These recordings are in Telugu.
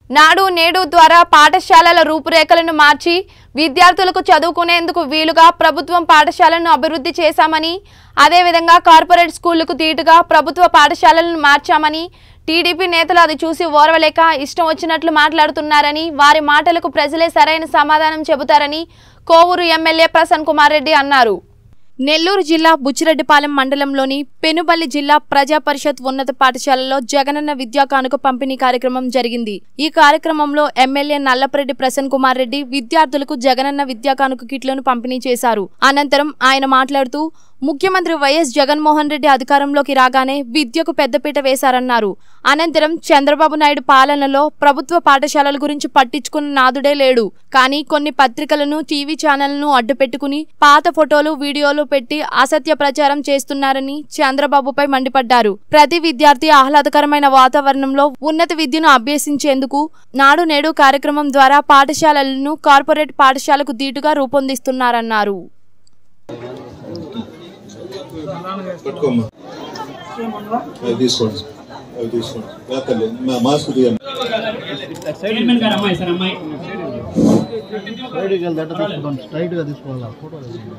నాడు నేడు ద్వారా పాఠశాలల రూపురేఖలను మార్చి విద్యార్థులకు చదువుకునేందుకు వీలుగా ప్రభుత్వం పాఠశాలను అభివృద్ధి చేశామని అదేవిధంగా కార్పొరేట్ స్కూళ్లకు తీటుగా ప్రభుత్వ పాఠశాలలను మార్చామని టీడీపీ నేతలు అది చూసి ఓర్వలేక ఇష్టం వచ్చినట్లు మాట్లాడుతున్నారని వారి మాటలకు ప్రజలే సరైన సమాధానం చెబుతారని కోవూరు ఎమ్మెల్యే ప్రసన్ కుమార్ రెడ్డి అన్నారు నెల్లూరు జిల్లా బుచ్చిరెడ్డిపాలెం మండలంలోని పెనుబల్లి జిల్లా ప్రజా పరిషత్ ఉన్నత పాఠశాలలో జగనన్న విద్యా కానుక పంపిణీ కార్యక్రమం జరిగింది ఈ కార్యక్రమంలో ఎమ్మెల్యే నల్లపరెడ్డి ప్రసన్ కుమార్ రెడ్డి విద్యార్థులకు జగనన్న విద్యా కానుక కిట్లను పంపిణీ చేశారు అనంతరం ఆయన మాట్లాడుతూ ముఖ్యమంత్రి వైఎస్ జగన్మోహన్ రెడ్డి అధికారంలోకి రాగానే విద్యకు పెద్దపీట వేశారన్నారు అనంతరం చంద్రబాబు నాయుడు పాలనలో ప్రభుత్వ పాఠశాలల గురించి పట్టించుకున్న నాదుడే లేడు కానీ కొన్ని పత్రికలను టీవీ ఛానళ్లను అడ్డుపెట్టుకుని పాత ఫోటోలు వీడియోలు పెట్టి అసత్య ప్రచారం చేస్తున్నారని చంద్రబాబుపై మండిపడ్డారు ప్రతి విద్యార్థి ఆహ్లాదకరమైన వాతావరణంలో ఉన్నత విద్యను అభ్యసించేందుకు నాడు నేడు కార్యక్రమం ద్వారా పాఠశాలలను కార్పొరేట్ పాఠశాలకు దీటుగా రూపొందిస్తున్నారన్నారు పట్టుకోమ్మా అవి తీసుకోండి అవి తీసుకోండి లేకలే మా మాస్క్ తీయండి చైర్మన్ గారు అమ్మాయి సార్ అమ్మాయి సైడ్కి వెళ్ళి దట్ట తీసుకుంటాం స్ట్రైట్గా తీసుకోవాలా ఫోటో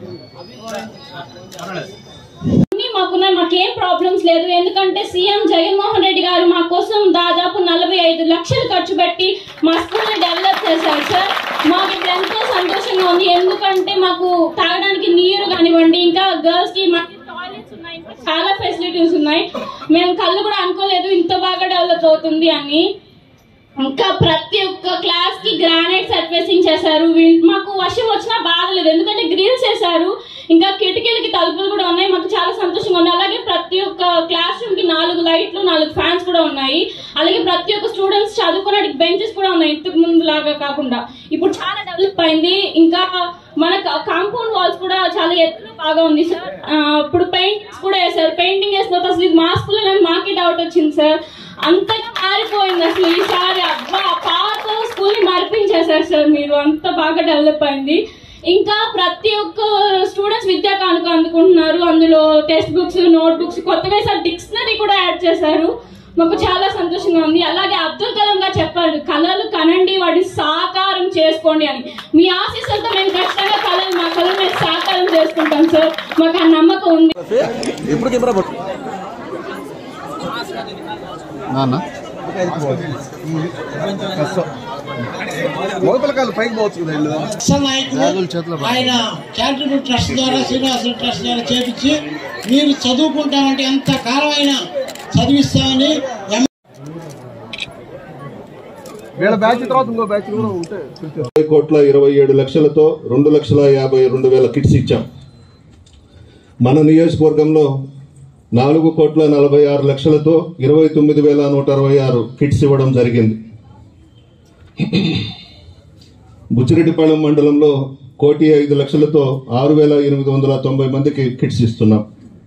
అన్నీ మాకున్నాయి మాకేం ప్రాబ్లమ్స్ లేదు ఎందుకంటే సీఎం జగన్మోహన్ రెడ్డి గారు మా కోసం దాదాపు నలభై ఐదు లక్షలు ఖర్చు పెట్టి మా స్కూల్ని డెవలప్ చేశారు సార్ మాకు ఇప్పుడు ఎంతో సంతోషంగా ఉంది ఎందుకంటే మాకు తాగడానికి నీరు కానివ్వండి ఇంకా గర్ల్స్ కి టాయిలెట్స్ ఉన్నాయి ఇంకా చాలా ఫెసిలిటీస్ ఉన్నాయి మేము కళ్ళు కూడా అనుకోలేదు ఇంత బాగా డెవలప్ అవుతుంది అని ఇంకా ప్రతి ఒక్క క్లాస్ కి గ్రానైట్ సర్ఫేసింగ్ చేశారు వీ- మాకు వర్షం వచ్చినా బాధ లేదు ఎందుకంటే గ్రిల్స్ చేశారు ఇంకా కిటికీలకి తలుపులు కూడా ఉన్నాయి మాకు చాలా సంతోషంగా ఉంది అలాగే ప్రతి ఒక్క క్లాస్ రూమ్ కి నాలుగు లైట్లు నాలుగు ఫ్యాన్స్ కూడా ఉన్నాయి అలాగే ప్రతి ఒక్క స్టూడెంట్స్ చదువుకోవడానికి బెంచెస్ కూడా ఉన్నాయి ఇంతకు ముందు లాగా కాకుండా ఇప్పుడు చాలా డెవలప్ అయింది ఇంకా మన కాంపౌండ్ వాల్స్ కూడా చాలా ఎత్తులో బాగా ఉంది సార్ ఆ, ఇప్పుడు పెయింటింగ్స్ కూడా వేశారు పెయింటింగ్ వేసిన తర్వాత అసలు ఇది మా స్కూల్ మాకే డౌట్ వచ్చింది సార్ అంతగా మారిపోయింది అసలు ఈసారి అబ్బా పాత స్కూల్ ని మరిపించేశారు సార్ మీరు అంత బాగా డెవలప్ అయింది ఇంకా ప్రతి ఒక్క స్టూడెంట్స్ విద్యా కానుక అందుకుంటున్నారు అందులో టెక్స్ట్ బుక్స్ నోట్ బుక్స్ కొత్తగా సార్ డిక్షనరీ కూడా యాడ్ చేశారు మాకు చాలా సంతోషంగా ఉంది అలాగే అబ్దుల్ కలాం గారు చెప్పారు కళలు కనండి వాటిని సాకారం చేసుకోండి అని మీ ఆశీస్సులతో మేము ఖచ్చితంగా కళలు మా కళలు మేము సాకారం చేసుకుంటాం సార్ మాకు ఆ నమ్మకం ఉంది ఎప్పుడు కెమెరా పట్టు నాన్న లోపలికాలు పైకి పోవచ్చు కదా ఇల్లు అసలు నాయకులు బ్యాగులు చేతిలో పట్టు. ఆయన చారిటబుల్ ట్రస్ట్ ద్వారా శ్రీనివాసులు ట్రస్ట్ ద్వారా చేపించి మీరు చదువుకుంటామంటే ఎంత కాలమైనా చదివిస్తామని ఎం వీళ్ళ బ్యాచ్ తర్వాత ఇంకో బ్యాచ్ కూడా ఉంటే చూస్తే ఇరవై కోట్ల ఇరవై ఏడు లక్షలతో రెండు లక్షల యాభై రెండు వేల కిట్స్ ఇచ్చాం మన నియోజకవర్గంలో నాలుగు కోట్ల నలభై ఆరు లక్షలతో ఇరవై తొమ్మిది వేల నూట అరవై ఆరు కిట్స్ ఇవ్వడం జరిగింది బుచ్చిరెడ్డిపాళెం మండలంలో కోటి ఐదు లక్షలతో ఆరు వేల ఎనిమిది వందల తొంభై మందికి కిట్స్ ఇస్తున్నాం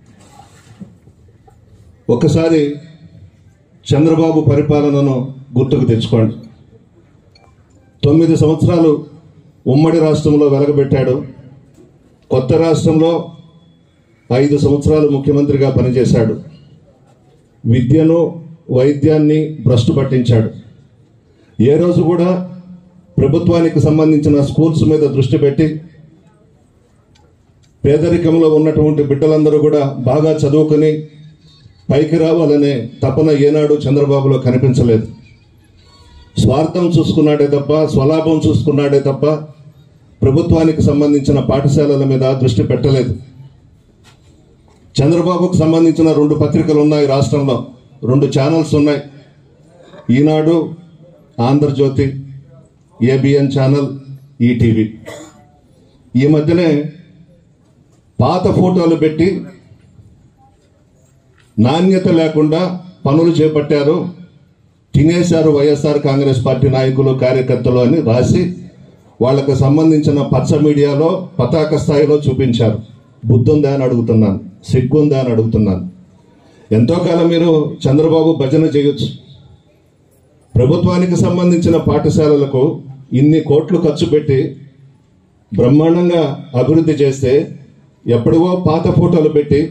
ఒకసారి చంద్రబాబు పరిపాలనను గుర్తుకు తెచ్చుకోండి తొమ్మిది సంవత్సరాలు ఉమ్మడి రాష్ట్రంలో వెలగబెట్టాడు కొత్త రాష్ట్రంలో ఐదు సంవత్సరాలు ముఖ్యమంత్రిగా పనిచేశాడు విద్యను వైద్యాన్ని భ్రష్టు పట్టించాడు ఏ రోజు కూడా ప్రభుత్వానికి సంబంధించిన స్కూల్స్ మీద దృష్టి పెట్టి పేదరికంలో ఉన్నటువంటి బిడ్డలందరూ కూడా బాగా చదువుకుని పైకి రావాలనే తపన ఏనాడు చంద్రబాబులో కనిపించలేదు స్వార్థం చూసుకున్నాడే తప్ప స్వలాభం చూసుకున్నాడే తప్ప ప్రభుత్వానికి సంబంధించిన పాఠశాలల మీద దృష్టి పెట్టలేదు చంద్రబాబుకు సంబంధించిన రెండు పత్రికలు ఉన్నాయి రాష్ట్రంలో రెండు ఛానల్స్ ఉన్నాయి Eenadu Andhrajyothy ABN channel ETV ఈ మధ్యనే పాత ఫోటోలు పెట్టి నాణ్యత లేకుండా పనులు చేపట్టారు తినేశారు వైఎస్ఆర్ కాంగ్రెస్ పార్టీ నాయకులు కార్యకర్తలు అని రాసి వాళ్ళకు సంబంధించిన పచ్చ మీడియాలో పతాక స్థాయిలో చూపించారు బుద్ధుందా అని అడుగుతున్నాను సిగ్గుందా అని అడుగుతున్నాను ఎంతో కాలం మీరు చంద్రబాబు భజన చేయొచ్చు ప్రభుత్వానికి సంబంధించిన పాఠశాలలకు ఇన్ని కోట్లు ఖర్చు పెట్టి బ్రహ్మాండంగా అభివృద్ధి చేస్తే ఎప్పుడో పాత ఫోటోలు పెట్టి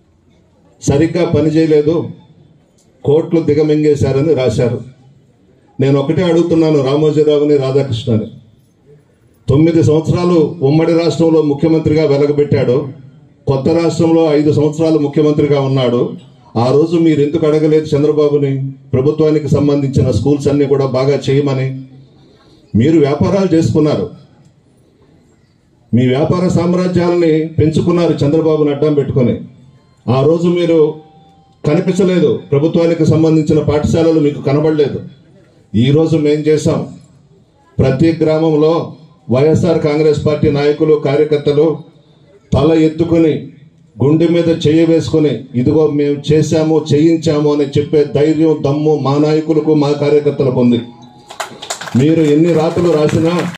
సరిగ్గా పనిచేయలేదు కోట్లు దిగమింగేశారని రాశారు నేను ఒకటే అడుగుతున్నాను రామోజీరావుని రాధాకృష్ణని తొమ్మిది సంవత్సరాలు ఉమ్మడి రాష్ట్రంలో ముఖ్యమంత్రిగా వెలగబెట్టాడు కొత్త రాష్ట్రంలో ఐదు సంవత్సరాలు ముఖ్యమంత్రిగా ఉన్నాడు ఆ రోజు మీరు ఎందుకు అడగలేదు చంద్రబాబుని ప్రభుత్వానికి సంబంధించిన స్కూల్స్ అన్ని కూడా బాగా చేయమని మీరు వ్యాపారాలు చేసుకున్నారు మీ వ్యాపార సామ్రాజ్యాలని పెంచుకున్నారు చంద్రబాబుని అడ్డం పెట్టుకొని ఆ రోజు మీరు కనిపించలేదు ప్రభుత్వానికి సంబంధించిన పాఠశాలలు మీకు కనబడలేదు ఈ రోజు మేం చేశాం ప్రతి గ్రామంలో వైఎస్ఆర్ కాంగ్రెస్ పార్టీ నాయకులు కార్యకర్తలు తల ఎత్తుకుని గుండె మీద చెయ్యి వేసుకుని ఇదిగో మేము చేశాము చేయించాము అని చెప్పే ధైర్యం దమ్ము మా నాయకులకు మా కార్యకర్తలకు ఉంది మీరు ఎన్ని రాతలు రాసినా